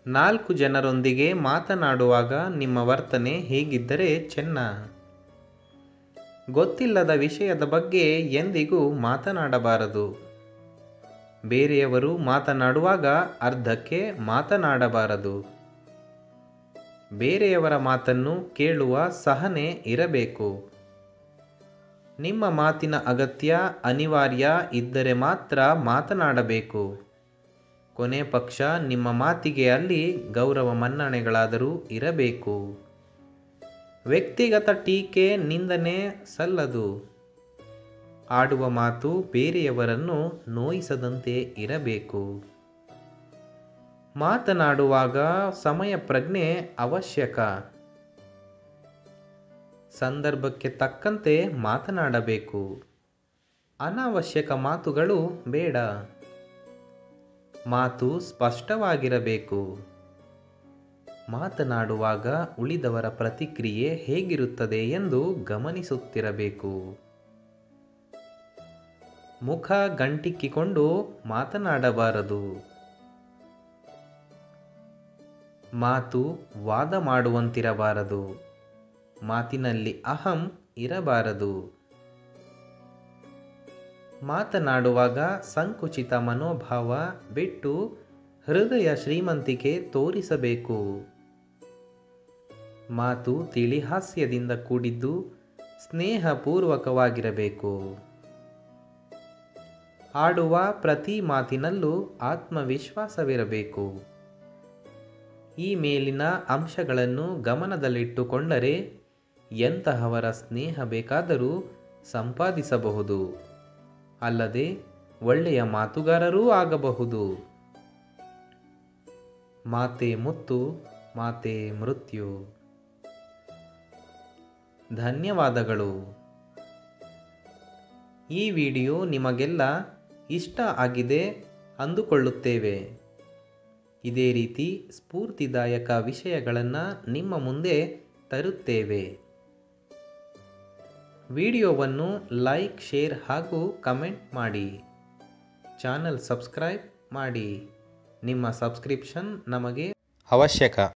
ನಾಲ್ಕು ಜನರೊಂದಿಗೆ ಮಾತನಾಡುವಾಗ ನಿಮ್ಮ ವರ್ತನೆ ಹೇಗಿದ್ದರೆ ಚೆನ್ನ ಗೊತ್ತಿಲ್ಲದ ವಿಷಯದ ಬಗ್ಗೆ ಎಂದಿಗೂ ಮಾತನಾಡಬಾರದು ಬೇರೆಯವರು ಮಾತನಾಡುವಾಗ ಅರ್ಧಕ್ಕೆ ಮಾತನಾಡಬಾರದು ಬೇರೆಯವರ ಮಾತನ್ನು ಕೇಳುವ ಸಹನೆ ಇರಬೇಕು ನಿಮ್ಮ ಮಾತಿನ ಅಗತ್ಯ ಅನಿವಾರ್ಯ ಇದ್ದರೆ ಮಾತ್ರ ಮಾತನಾಡಬೇಕು ಕೊನೆ ಪಕ್ಷ ನಿಮ್ಮ ಮಾತಿಗೆ ಅಲ್ಲಿ ಗೌರವ ಮನ್ನಣೆಗಳಾದರೂ ಇರಬೇಕು ವ್ಯಕ್ತಿಗತ ಟೀಕೆ ನಿಂದನೆ ಸಲ್ಲದು ಆಡುವ ಮಾತು ಬೇರೆಯವರನ್ನು ನೋಯಿಸದಂತೆ ಇರಬೇಕು ಮಾತನಾಡುವಾಗ ಸಮಯ ಪ್ರಜ್ಞೆ ಅವಶ್ಯಕ ಸಂದರ್ಭಕ್ಕೆ ತಕ್ಕಂತೆ ಮಾತನಾಡಬೇಕು ಅನಾವಶ್ಯಕ ಮಾತುಗಳು ಬೇಡ ಮಾತು ಸ್ಪಷ್ಟವಾಗಿರಬೇಕು ಮಾತನಾಡುವಾಗ ಉಳಿದವರ ಪ್ರತಿಕ್ರಿಯೆ ಹೇಗಿರುತ್ತದೆ ಎಂದು ಗಮನಿಸುತ್ತಿರಬೇಕು ಮುಖ ಗಂಟಿಕ್ಕಿಕೊಂಡು ಮಾತನಾಡಬಾರದು ಮಾತು ವಾದ ಮಾಡುವಂತಿರಬಾರದು ಮಾತಿನಲ್ಲಿ ಅಹಂ ಇರಬಾರದು ಮಾತನಾಡುವಾಗ ಸಂಕುಚಿತ ಮನೋಭಾವ ಬಿಟ್ಟು ಹೃದಯ ಶ್ರೀಮಂತಿಕೆ ತೋರಿಸಬೇಕು ಮಾತು ತಿಳಿಹಾಸ್ಯದಿಂದ ಕೂಡಿದ್ದು ಸ್ನೇಹಪೂರ್ವಕವಾಗಿರಬೇಕು ಆಡುವ ಪ್ರತಿ ಮಾತಿನಲ್ಲೂ ಆತ್ಮವಿಶ್ವಾಸವಿರಬೇಕು ಈ ಮೇಲಿನ ಅಂಶಗಳನ್ನು ಗಮನದಲ್ಲಿಟ್ಟುಕೊಂಡರೆ ಎಂತಹವರ ಸ್ನೇಹ ಬೇಕಾದರೂ ಸಂಪಾದಿಸಬಹುದು ಅಲ್ಲದೆ ಒಳ್ಳೆಯ ಮಾತುಗಾರರೂ ಆಗಬಹುದು ಮಾತೆ ಮುತ್ತು ಮಾತೆ ಮೃತ್ಯು ಧನ್ಯವಾದಗಳು ಈ ವಿಡಿಯೋ ನಿಮಗೆಲ್ಲ ಇಷ್ಟ ಆಗಿದೆ ಅಂದುಕೊಳ್ಳುತ್ತೇವೆ ಇದೇ ರೀತಿ ಸ್ಫೂರ್ತಿದಾಯಕ ವಿಷಯಗಳನ್ನು ನಿಮ್ಮ ಮುಂದೆ ತರುತ್ತೇವೆ ವಿಡಿಯೋವನ್ನು ಲೈಕ್ ಶೇರ್ ಹಾಗೂ ಕಮೆಂಟ್ ಮಾಡಿ ಚಾನಲ್ ಸಬ್ಸ್ಕ್ರೈಬ್ ಮಾಡಿ ನಿಮ್ಮ ಸಬ್ಸ್ಕ್ರಿಪ್ಷನ್ ನಮಗೆ ಅವಶ್ಯಕ